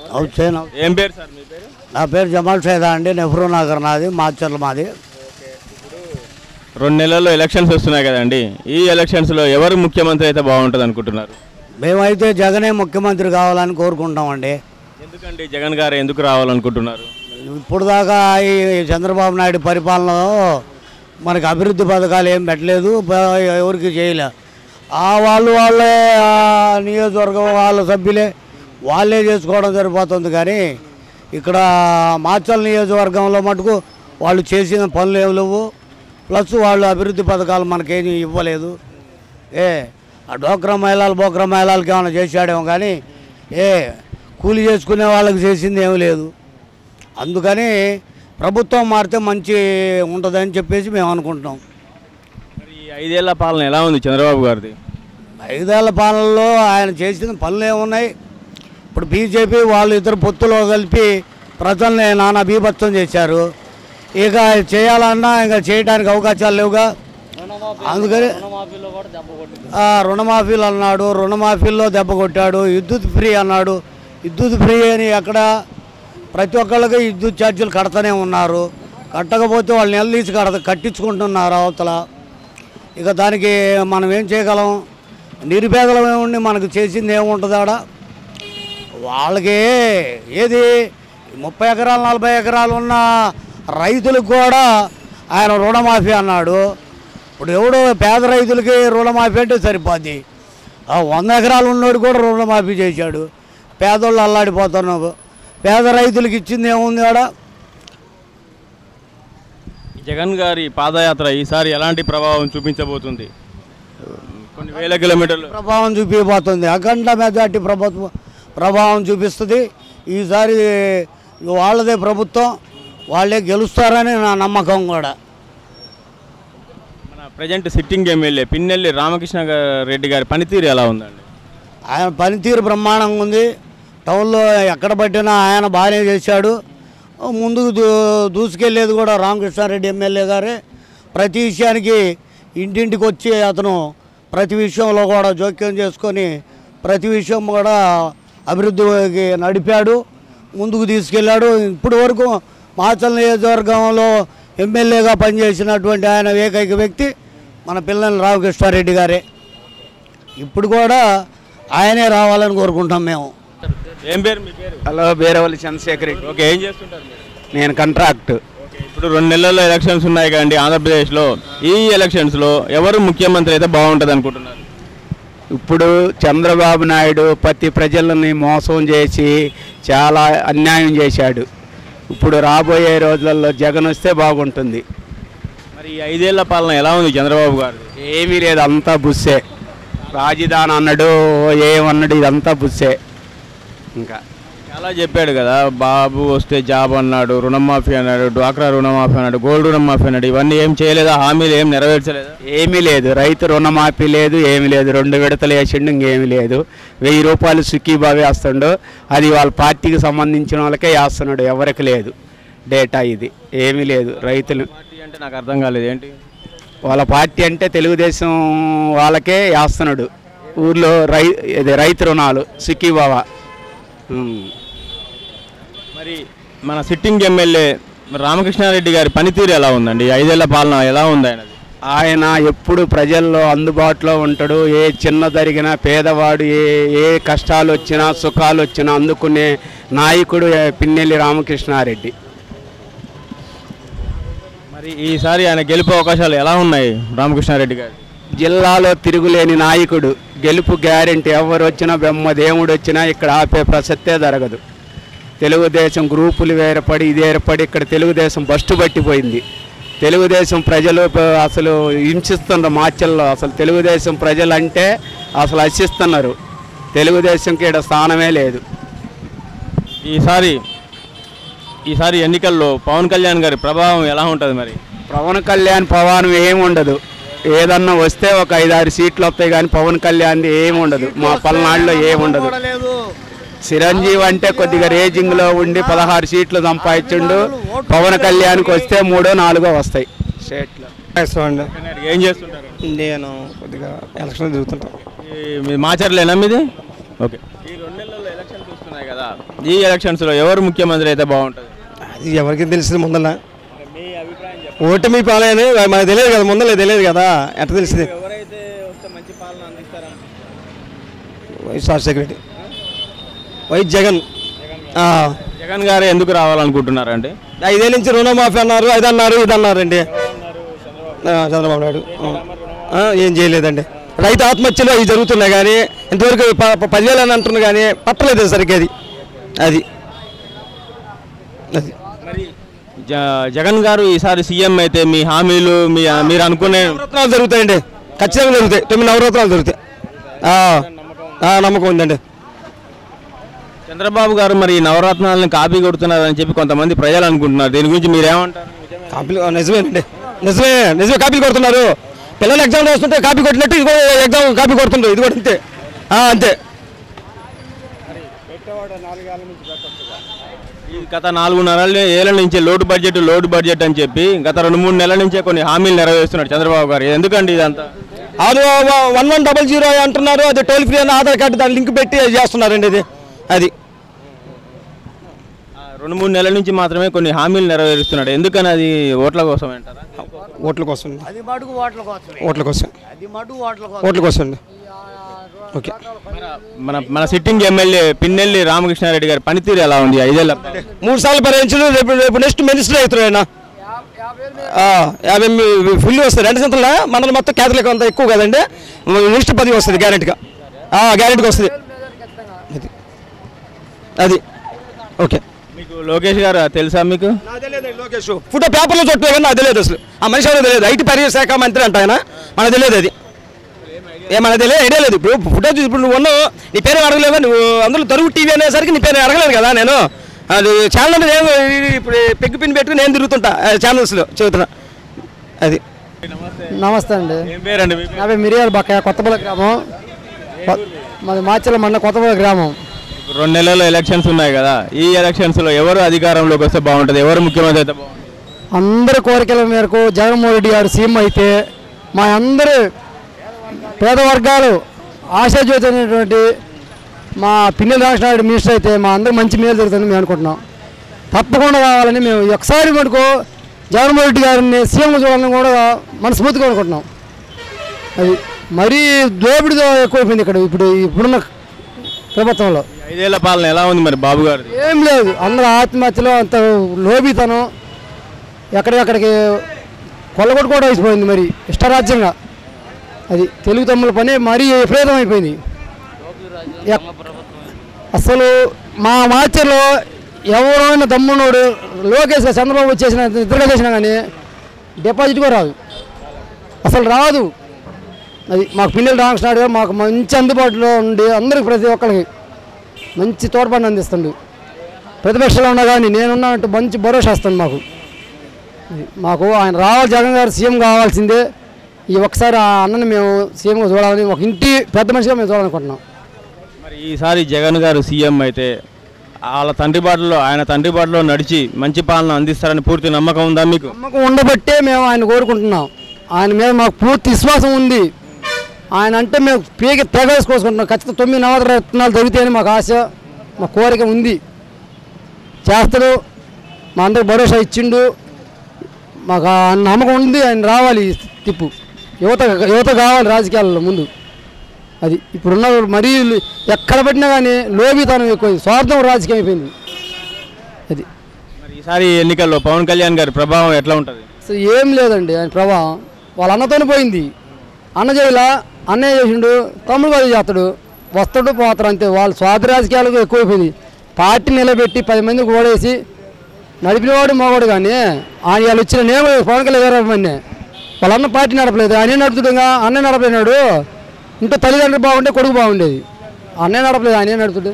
అవుతాను ఏం పేరు సార్ మీ పేరు నా పేరు జమాల్ సైదా అండి నెహ్రూ నగర్ నాది మాచర్ల మాది రెండు నెలల్లో ఎలక్షన్స్ వస్తున్నాయి కదండి ఈ ఎలక్షన్స్లో ఎవరు ముఖ్యమంత్రి అయితే బాగుంటుంది అనుకుంటున్నారు మేమైతే జగనే ముఖ్యమంత్రి కావాలని కోరుకుంటామండి ఎందుకండి జగన్ గారు ఎందుకు రావాలనుకుంటున్నారు ఇప్పుడు దాకా ఈ చంద్రబాబు నాయుడు పరిపాలనలో మనకి అభివృద్ధి పథకాలు ఏం పెట్టలేదు ప- ఎవరికి చేయలే ఆ వాళ్ళు వాళ్ళే ఆ నియోజకవర్గం వాళ్ళ సభ్యులే వాళ్ళే చేసుకోవడం సరిపోతుంది కానీ ఇక్కడ మాచల్ నియోజకవర్గంలో మటుకు వాళ్ళు చేసిన పనులు ఏమి లేవు ప్లస్ వాళ్ళు అభివృద్ధి పథకాలు మనకేమీ ఇవ్వలేదు ఏ ఆ డోక్రా మహిళలు బోక్రా మహిళలకి ఏమైనా చేశాడేమో కానీ ఏ కూలి చేసుకునే వాళ్ళకి చేసింది ఏమీ లేదు అందుకని ప్రభుత్వం మారితే మంచి ఉంటుందని చెప్పేసి మేము అనుకుంటున్నాం మరి ఈ ఐదేళ్ల పాలన ఎలా ఉంది చంద్రబాబు గారిది ఐదేళ్ల పాలనలో ఆయన చేసిన పనులు ఏమున్నాయి ఇప్పుడు బీజేపీ వాళ్ళు ఇద్దరు పొత్తులో కలిపి ప్రజల్ని నానా బీభత్సం చేశారు ఇక చేయాలన్నా ఇంకా చేయడానికి అవకాశాలు లేవుగా అందుకని ఆ, రుణమాఫీలు అన్నాడు రుణమాఫీల్లో దెబ్బ కొట్టాడు విద్యుత్ ఫ్రీ అన్నాడు విద్యుత్ ఫ్రీ అని ఎక్కడ ప్రతి ఒక్కళ్ళకి విద్యుత్ ఛార్జీలు కడతానే ఉన్నారు కట్టకపోతే వాళ్ళు నెల తీసి కడ కట్టించుకుంటున్నారు అవతల ఇక దానికి మనం ఏం చేయగలం నిరుపేదలం ఏముండి మనకు చేసింది ఏముంటుంది ఆడ వాళ్ళకి ఏది ముప్పై ఎకరాలు నలభై ఎకరాలు ఉన్న రైతులకు కూడా ఆయన రుణమాఫీ అన్నాడు ఇప్పుడు ఎవడో పేద రైతులకి రుణమాఫీ అంటే సరిపోద్ది ఆ వంద ఎకరాలు ఉన్నోడు కూడా రుణమాఫీ చేశాడు పేదోళ్ళు అల్లాడిపోతున్నారు పేద రైతులకి ఇచ్చింది ఏముంది ఆడ జగన్ గారి పాదయాత్ర ఈసారి ఎలాంటి ప్రభావం చూపించబోతుంది కొన్ని వేల కిలోమీటర్లు ప్రభావం చూపిపోతుంది అఖండ మెజార్టీ ప్రభుత్వం ప్రభావం చూపిస్తుంది ఈసారి వాళ్ళదే ప్రభుత్వం వాళ్ళే గెలుస్తారని నా నమ్మకం కూడా మన present sitting MLA Pinnelli Ramakrishna గా- రెడ్డి గారి పనితీరు ఎలా ఉందండి ఆయన పనితీరు బ్రహ్మాండంగా ఉంది టౌన్లో ఎక్కడ పట్టినా ఆయన బాగానే చేశాడు ముందుకు దూ దూసుకెళ్ళేది కూడా రామకృష్ణారెడ్డి ఎమ్మెల్యే గారే ప్రతి విషయానికి ఇంటింటికి వచ్చి అతను ప్రతి విషయంలో కూడా జోక్యం చేసుకొని ప్రతి విషయం కూడా అభివృద్ధికి నడిపాడు ముందుకు తీసుకెళ్ళాడు ఇప్పటి వరకు మాచల్ నియోజకవర్గంలో ఎమ్మెల్యేగా పనిచేసినటువంటి ఆయన ఏకైక వ్యక్తి మన పిల్లల రామకృష్ణారెడ్డి గారే ఇప్పుడు కూడా ఆయనే రావాలని కోరుకుంటాం మేము ఏం పేరు మీ పేరు హలో బీరవల్లి చంద్రశేఖర్ రెడ్డి ఓకే ఏం చేస్తుంటారు మీరు నేను కాంట్రాక్ట్ ఓకే, ఇప్పుడు రెండు నెలల్లో ఎలక్షన్స్ ఉన్నాయి కదండి ఆంధ్రప్రదేశ్లో ఈ ఎలక్షన్స్లో ఎవరు ముఖ్యమంత్రి అయితే బాగుంటుంది అనుకుంటున్నారు ఇప్పుడు చంద్రబాబు నాయుడు ప్రతి ప్రజలని మోసం చేసి చాలా అన్యాయం చేశాడు ఇప్పుడు రాబోయే రోజులలో జగన్ వస్తే బాగుంటుంది మరి ఈ ఐదేళ్ల పాలన ఎలా ఉంది చంద్రబాబు గారు ఏమీ లేదు అంతా బుస్సే రాజధాని అన్నాడు ఏమన్నాడు ఇదంతా బుస్సే ఇంకా చాలా చెప్పాడు కదా బాబు వస్తే జాబ్ అన్నాడు రుణమాఫీ అన్నాడు డ్వాక్రా రుణమాఫీ అన్నాడు గోల్డ్ రుణమాఫీ అన్నాడు ఇవన్నీ ఏం చేయలేదా హామీలు ఏం నెరవేర్చలేదా ఏమీ లేదు రైతు రుణమాఫీ లేదు ఏమీ లేదు రెండు విడతలు వేసిండు ఇంకేమీ లేదు వెయ్యి రూపాయలు సుఖీబాబు వేస్తుండు అది వాళ్ళ పార్టీకి సంబంధించిన వాళ్ళకే వేస్తున్నాడు ఎవరికి లేదు డేటా ఇది ఏమీ లేదు రైతులు పార్టీ అంటే నాకు అర్థం కాలేదు ఏంటి వాళ్ళ పార్టీ అంటే తెలుగుదేశం వాళ్ళకే వేస్తున్నాడు ఊర్లో రై ఇది రైతు రుణాలు సుఖీబాబా ఉమ్. మరి మన సిట్టింగ్ ఎమ్మెల్యే రామకృష్ణారెడ్డి గారి పనితీరు ఎలా ఉందండి ఈ ఐదేళ్ల పాలన ఎలా ఉంది ఆయనది ఆయన ఎప్పుడు ప్రజల్లో అందుబాటులో ఉంటాడు ఏ చిన్న జరిగినా పేదవాడు ఏ ఏ కష్టాలు వచ్చినా సుఖాలు వచ్చినా అందుకునే నాయకుడు ఏ పిన్నెల్లి రామకృష్ణారెడ్డి మరి ఈసారి ఆయన గెలుపు అవకాశాలు ఎలా ఉన్నాయి రామకృష్ణారెడ్డి గారు జిల్లాలో తిరుగులేని నాయకుడు గెలుపు గ్యారెంటీ ఎవరు వచ్చినా బెమ్మ దేవుడు వచ్చినా ఇక్కడ ఆపే ప్రసక్తే జరగదు తెలుగుదేశం గ్రూపులు వేరపడి ఇది ఏర్పడి ఇక్కడ తెలుగుదేశం బస్టు పట్టిపోయింది తెలుగుదేశం ప్రజలు ప- అసలు హింసిస్తున్నారు మాచల్లో అసలు తెలుగుదేశం ప్రజలు అంటే అసలు హర్షిస్తున్నారు తెలుగుదేశంకి ఇక్కడ స్థానమే లేదు ఈసారి ఈసారి ఎన్నికల్లో పవన్ కళ్యాణ్ గారి ప్రభావం ఎలా ఉంటుంది మరి పవన్ కళ్యాణ్ పవన్ ఏమి ఉండదు ఏదన్నా వస్తే ఒక ఐదారు సీట్లు వస్తాయి కానీ పవన్ కళ్యాణ్ ఏమి ఉండదు మా పల్నాడులో ఏమి ఉండదు చిరంజీవి అంటే కొద్దిగా రేజింగ్ లో ఉండి పదహారు సీట్లు సంపాదించుండు పవన్ కళ్యాణ్కి వస్తే మూడో నాలుగో వస్తాయి స్టేట్లో అండి ఏం చేస్తుంటారు నేను కొద్దిగా ఎలక్షన్ తిరుగుతుంటాను ఈ- మీ మాచర్లేనా మీది ఓకే ఈ రెండు నెలల్లో ఎలక్షన్స్ వస్తున్నాయి కదా ఈ ఎలక్షన్స్లో ఎవరు ముఖ్యమంత్రి అయితే బాగుంటుంది అది ఎవరికి తెలిసింది ముందల ఓటమి పాలని మనకు తెలియదు కదా ముందలే తెలియదు కదా ఎట్ట తెలిసింది ఎవరైతే వస్తే మంచి పాలన అందిస్తారా వైఎస్ రాజశేఖర రెడ్డి వైఎస్ జగన్ ఆ. జగన్ గారు ఎందుకు రావాలనుకుంటున్నారండి ఐదేళ్ళ నుంచి రుణమాఫీ అన్నారు అది అన్నారు ఇది అన్నారండి ఆ, చంద్రబాబు నాయుడు ఆ, ఏం చేయలేదండి రైతు ఆత్మహత్యలు అవి జరుగుతున్నాయి కానీ ఇంతవరకు ప- ప- పదివేలు అని అంటున్నారు కానీ పట్టలేదు సరిగ్గా అది అది అది జ- జగన్ గారు ఈసారి సీఎం అయితే మీ హామీలు మీ మీరు అనుకునే నవరత్నాలు జరుగుతాయండి ఖచ్చితంగా జరుగుతాయి తొమ్మిది నవరత్నాలు జరుగుతాయి ఆ, ఆ, నమ్మకం ఉందండి చంద్రబాబు గారు మరి ఈ నవరత్నాలను కాపీ కొడుతున్నారని చెప్పి కొంతమంది ప్రజలు అనుకుంటున్నారు దీని గురించి మీరేమంటారు కాపీలు ఆ, నిజమేనండి నిజమే నిజమే కాపీలు కొడుతున్నారు పిల్లలు ఎగ్జామ్ రాస్తుంటే కాపీ కొట్టినట్టు ఇది కూడా ఎగ్జామ్ కాపీ కొడుతుండ్రు ఇది కూడా అంతే ఆ, అంతే ఈ గత నాలుగున్నర ఏళ్ల నుంచి లోటు బడ్జెట్ లోటు బడ్జెట్ అని చెప్పి గత రెండు మూడు నెలల నుంచే కొన్ని హామీలు నెరవేరుస్తున్నాడు చంద్రబాబు గారు ఎందుకండి ఇదంతా అది వన్ వన్ డబల్ జీరో అంటున్నారు అది టోల్ ఫ్రీ అని ఆధార్ కార్డు దాని లింక్ పెట్టి అది చేస్తున్నారండి ఇది అది ఆ, రెండు మూడు నెలల నుంచి మాత్రమే కొన్ని హామీలు నెరవేరుస్తున్నాడు ఎందుకని అది ఓట్ల కోసం అంటారా ఓట్ల కోసం అది మటుకు ఓట్ల కోసమే ఓట్ల కోసం అది మటుకు ఓట్ల కోసం ఓట్ల కోసం అండి ఓకే మన మన సిట్టింగ్ ఎమ్మెల్యే పిన్నెల్లి రామకృష్ణారెడ్డి గారి పనితీరు ఎలా ఉంది ఐదేళ్ళ మూడు సార్లు పర్యటించడు రేపు రేపు నెక్స్ట్ మినిస్టర్ అవుతారు ఆయన ఆ, యాభై ఫుల్ వస్తుంది రెండు సెంతల మనల్ని మొత్తం క్యాథలిక్ అంత ఎక్కువ కదండి నెక్స్ట్ పది వస్తుంది గ్యారెంటీగా గ్యారెంటీగా వస్తుంది అది అది ఓకే మీకు లోకేష్ గారు తెలుసా మీకు లోకేష్ ఫోటో పేపర్లో చుట్టూ కానీ నాకు తెలియదు అసలు ఆ మనిషి ఎవరో తెలియదు ఐటీ పరిశ్రమ శాఖ మంత్రి అంట ఆయన మనకు తెలియదు అది ఏ మనకు తెలియదు ఐడియా లేదు ఇప్పుడు ఫోటో చూసి ఇప్పుడు నువ్వు ఉన్నావు నీ పేరు అడగలేవా నువ్వు అందులో తరుగు టీవీ అనేసరికి నీ పేరు అడగలేదు కదా నేను అది ఛానల్ అంటే నేను ఇప్పుడు పెగ్గు పిన్ పెట్టుకుని నేను తిరుగుతుంటా ఆ ఛానల్స్లో చెబుతున్నా అది నమస్తే అండి ఏం పేరండి మీ పేరు? నా పేరు మిరియాల బక్క కొత్తపల్లి గ్రామం కొ- మాది మాచల మండ కొత్తపల్లి గ్రామం ఇప్పుడు రెండు నెలల్లో ఎలక్షన్స్ ఉన్నాయి కదా ఈ ఎలక్షన్స్ లో ఎవరు అధికారంలోకి వస్తే బాగుంటుంది ఎవరు ముఖ్యమంత్రి అయితే బాగుంటుంది అందరి కోరికల మేరకు జగన్మోహన్ రెడ్డి గారు సీఎం అయితే మా అందరి పేద వర్గాలు ఆశాజ్యోతమైనటువంటి మా పిన్నెల రామకృష్ణారెడ్డి మినిస్టర్ అయితే మా అందరికి మంచి మేలు జరుగుతుందని మేము అనుకుంటున్నాం తప్పకుండా కావాలని మేము ఒకసారి మటుకు జగన్మోహన్ రెడ్డి గారిని సీఎం చూడాలని కూడా మనస్ఫూర్తిగా అనుకుంటున్నాం అది మరీ దోపిడితో ఎక్కువైపోయింది ఇక్కడ ఇప్పుడు ఇప్పుడున్న ప్రభుత్వంలో ఐదేళ్ల పాలన ఎలా ఉంది మరి బాబు గారు ఏం లేదు అందరూ ఆత్మహత్యలో అంత లోబితనం ఎక్కడికక్కడికి కొల్లగొట్టు కూడా అయిపోయింది మరి ఇష్టరాజ్యంగా అది తెలుగు తమ్ముల పని మరీ విపరీతం అయిపోయింది ఎక్- అసలు మా మాచర్లో ఎవరైనా దమ్మునోడు లోకేష్ చంద్రబాబు చేసిన ఇద్దరుగా చేసినా కానీ డిపాజిట్ కూడా రాదు అసలు రాదు అది మాకు పిల్లలు రామకృష్ణాడు గారు మాకు మంచి అందుబాటులో ఉండి అందరికి ప్రతి ఒక్కరికి మంచి తోడ్పాటుని అందిస్తుండు ప్రతిపక్షంలో ఉన్నా కానీ నేనున్నానంటూ మంచి భరోసా వస్తుంది మాకు ఇది మాకు ఆయన రావాలి జగన్ గారు సీఎం కావాల్సిందే ఈ ఒకసారి ఆ అన్నని మేము సీఎంగా చూడాలని ఒక ఇంటి పెద్ద మనిషిగా మేము చూడాలనుకుంటున్నాం మరి ఈసారి జగన్ గారు సీఎం అయితే వాళ్ళ తండ్రి బాటలో ఆయన తండ్రి బాటలో నడిచి మంచి పాలన అందిస్తారని పూర్తి నమ్మకం ఉందా మీకు నమ్మకం ఉండబట్టే మేము ఆయన కోరుకుంటున్నాం ఆయన మీద మాకు పూర్తి విశ్వాసం ఉంది ఆయన అంటే మేము పీక తెగేసుకోసుకుంటున్నాం ఖచ్చితంగా తొమ్మిది నవరత్నాలు దొరికితేనే మాకు ఆశ మా కోరిక ఉంది చేస్తాడు మా అందరికి భరోసా ఇచ్చిండు మాకు ఆ నమ్మకం ఉంది ఆయన రావాలి ఈ తిప్పు యువత యువత కావాలి రాజకీయాల్లో ముందు అది ఇప్పుడున్న మరీ ఎక్కడ పెట్టినా కానీ లోబితనం ఎక్కువైంది స్వార్థం రాజకీయం అయిపోయింది అది మరి ఈసారి ఎన్నికల్లో పవన్ కళ్యాణ్ గారి ప్రభావం ఎట్లా ఉంటుంది అసలు ఏం లేదండి ఆయన ప్రభావం వాళ్ళ అన్నతోనే పోయింది అన్న చేయలా అన్నయ్య చేసిండు తమ్ముడు కూడా చేస్తాడు వస్తాడు పోతాడు అంతే వాళ్ళ స్వార్థ రాజకీయాలకు ఎక్కువైపోయింది పార్టీ నిలబెట్టి పది మందికి ఓడేసి నడిపినవాడు మగవాడు కానీ ఆయన వాళ్ళు వచ్చిన నేను పవన్ కళ్యాణ్ గారు అభిమాన్నే వాళ్ళ అన్న పార్టీ నడపలేదు ఆయన నడుపుతుండగా అన్నయ్య నడపలేనాడు ఇంట్లో తల్లిదండ్రులు బాగుంటే కొడుకు బాగుండేది అన్నయ్య నడపలేదు ఆయన నడుపుతాడు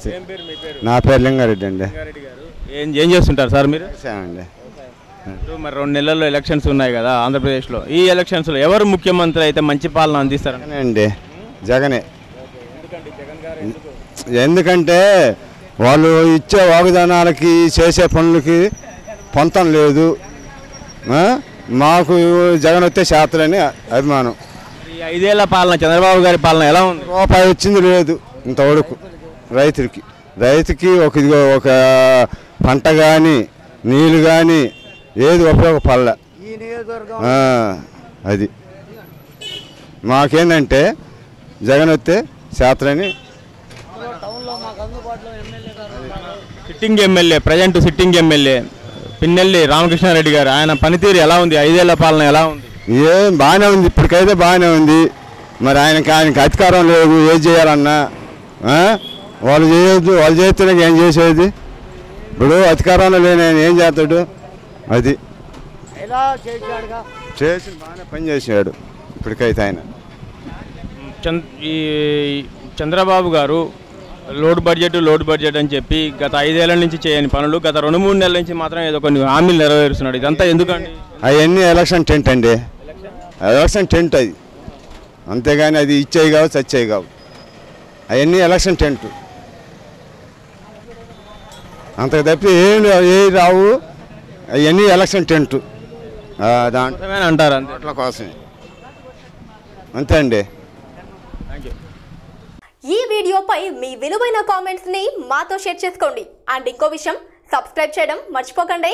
నా పేరు లింగారెడ్డి అండి ఏం ఏం చేస్తుంటారు సార్ మీరు అండి ఇప్పుడు మరి రెండు నెలల్లో ఎలక్షన్స్ ఉన్నాయి కదా ఆంధ్రప్రదేశ్లో ఈ ఎలక్షన్స్లో ఎవరు ముఖ్యమంత్రి అయితే మంచి పాలన అందిస్తారు జగనే అండి జగనే ఎందుకంటే వాళ్ళు ఇచ్చే వాగ్దానాలకి చేసే పనులకి పొంతం లేదు ఆ? మాకు జగన్ వస్తే చేతలని అభిమానం ఈ ఐదేళ్ల పాలన చంద్రబాబు గారి పాలన ఎలా ఉంది రూపాయి వచ్చింది లేదు ఇంతవరకు రైతులకి రైతుకి ఒక ఇదిగో ఒక పంట కానీ నీళ్ళు కానీ ఏది ఉపయోగపడలే ఈ నియోజకవర్గం ఆ, అది మాకేందంటే జగన్ వస్తే శాస్త్రని టౌన్లో మాకు అందుబాటులో ఎమ్మెల్యే గారు ఉన్నారు. Sitting MLA present sitting MLA Pinnelli Ramakrishna Reddy గారు ఆయన పనితీరు ఎలా ఉంది ఐదేళ్ల పాలన ఎలా ఉంది ఏం బాగానే ఉంది ఇప్పటికైతే బాగానే ఉంది మరి ఆయనకి ఆయనకి అధికారం లేదు ఏం చేయాలన్నా ఆ? వాళ్ళు చేయొద్దు వాళ్ళు చేస్తేనే ఏం చేసేది ఇప్పుడు అధికారంలో లేని ఆయన ఏం చేస్తాడు అది ఎలా చేశాడుగా చేసి బాగానే పని చేసాడు ఇప్పటికైతే ఆయన చంద్ ఈ చంద్రబాబు గారు లోడ్ బడ్జెట్ లోడ్ బడ్జెట్ అని చెప్పి గత ఐదేళ్ల నుంచి చేయని పనులు గత రెండు మూడు నెలల నుంచి మాత్రం ఏదో కొన్ని హామీలు నెరవేరుస్తున్నాడు ఇదంతా ఎందుకండి అవన్నీ ఎలక్షన్ టెంట్ అండి ఎలక్షన్ టెంట్ అది అంతేగాని అది ఇచ్చేవి కావు చచ్చేవి కావు అవన్నీ ఎలక్షన్ టెంట్ అంతకు తప్పి ఏం ఏ రావు అవన్నీ ఎలక్షన్ టెంట్ దాంట్లో నిజమేనా అంటారు అంతే ఓట్ల కోసమే అంతే అండి థ్యాంక్ యూ ఈ వీడియోపై మీ విలువైన కామెంట్స్ ని మాతో షేర్ చేసుకోండి అండ్ ఇంకో విషయం సబ్స్క్రైబ్ చేయడం మర్చిపోకండి